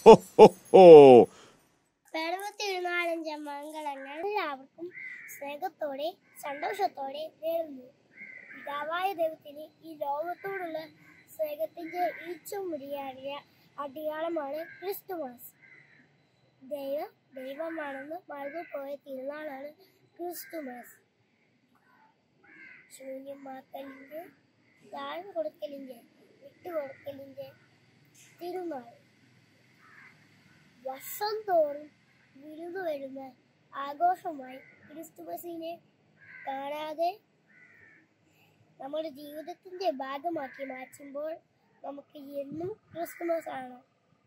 ഹോ ഹോ ഹോ പെടവത്തിരുന്നാലഞ്ച് മംഗളങ്ങൾ എല്ലാവർക്കും സ്നേഹത്തോടെ സന്തോഷത്തോടെ നേരുന്നു പിതാവായ ദൈവത്തിന് ഈ ലോകത്തോടുള്ള സ്നേഹത്തിന്റെ ഏറ്റവും വലിയ അടയാളമാണ് ക്രിസ്തുമസ് ദൈവം ദൈവമാണെന്ന് മറന്നുപോയ തിരുനാളാണ് ക്രിസ്തുമസ് ശൂന്യമാക്കലിന്റെ ദാനം കൊടുക്കലിന്റെ വിട്ടുകൊടുക്കലിന്റെ തിരുനാൾ വർഷം തോറും വിരുന്നു വരുന്ന ആഘോഷമായി ക്രിസ്തുമസിനെ കാണാതെ നമ്മുടെ ജീവിതത്തിന്റെ ഭാഗമാക്കി മാറ്റുമ്പോൾ നമുക്ക് എന്നും ക്രിസ്തുമസ് ആണ്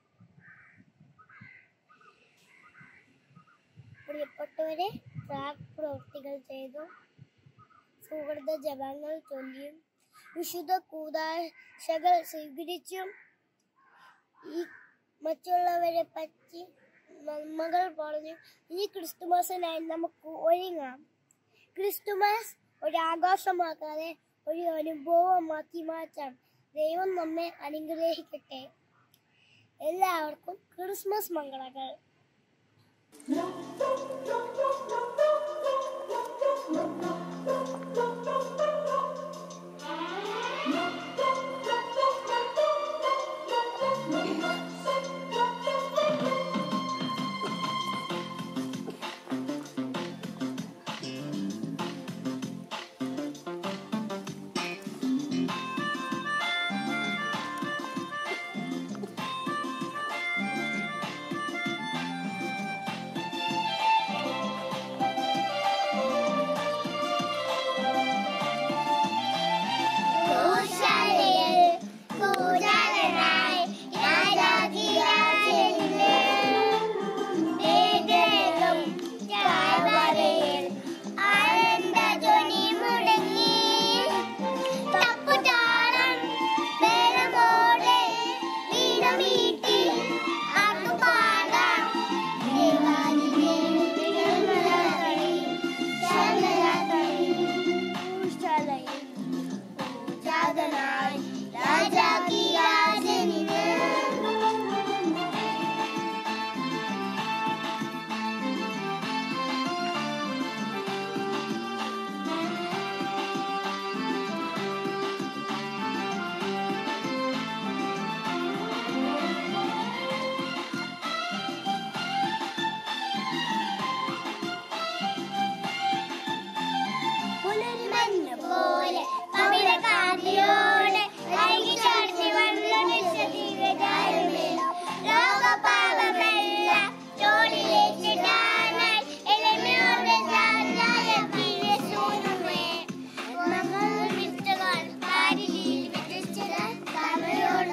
പ്രിയപ്പെട്ടവരെ പ്രവൃത്തികൾ ചെയ്തു സുഹൃത ജപങ്ങൾ ചൊല്ലിയും വിശുദ്ധ കൂതാശകൾ സ്വീകരിച്ചും ഈ മറ്റുള്ളവരെ പറ്റി നന്മകൾ പറഞ്ഞു ഈ ക്രിസ്തുമസിനായി നമുക്ക് ഒരുങ്ങാം ക്രിസ്തുമസ് ഒരു ആഘോഷമാക്കാതെ ഒരു അനുഭവമാക്കി മാറ്റാം ദൈവം നമ്മെ അനുഗ്രഹിക്കട്ടെ എല്ലാവർക്കും ക്രിസ്മസ് മംഗളങ്ങൾ പോലെ കവിത കാന്തിയോടെ അഴകി ചാടി വന്നു ദിവ്യകാരമേ ലോകപാപമെല്ലാം തോളിലേറ്റിടാനായി എളിമയോടെ ജാനായ പ്രിയസൂനുമേ മകൾ വിത്തുകൾ കാരിലിൽ വിതച്ചത് കവയോട്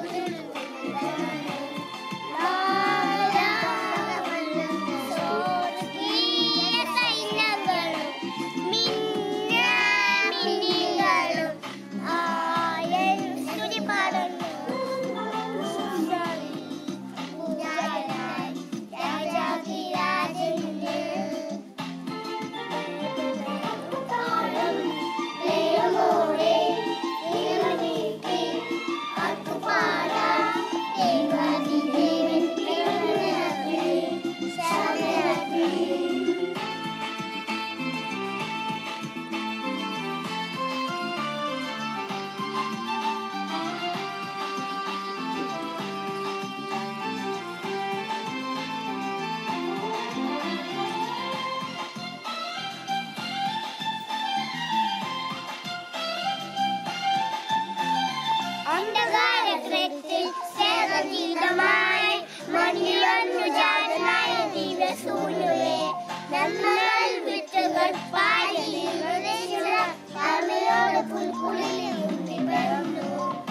അന്ധകാരത്തിൽ സേവനീതമായി മണ്ണിലൊന്നു ജാതനായ ദിവസൂനുവേ നന്മകൾ വിത്തുകൾ പാലിൽ അമ്മയോട് പുൽക്കുളിൽ മുന്നി പിറന്നു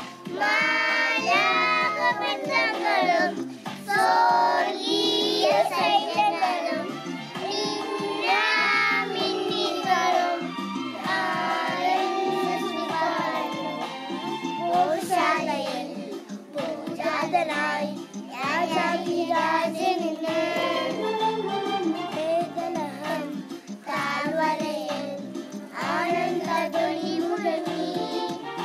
മാലാകബന്ധങ്ങളും സ്വർഗീയ സൈന്യങ്ങളും മിന്നികളും പൂശാലയിൽ പൂജാതനായി രാജാതിരാജനിന്ന് വേദനഹം താഴ്വരയിൽ ആനന്ദ ധ്വനി മുഴങ്ങി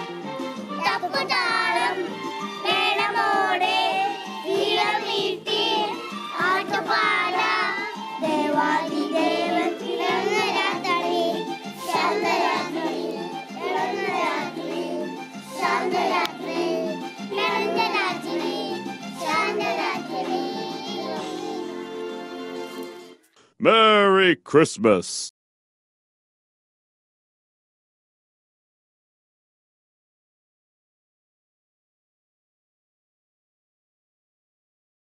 Merry Christmas.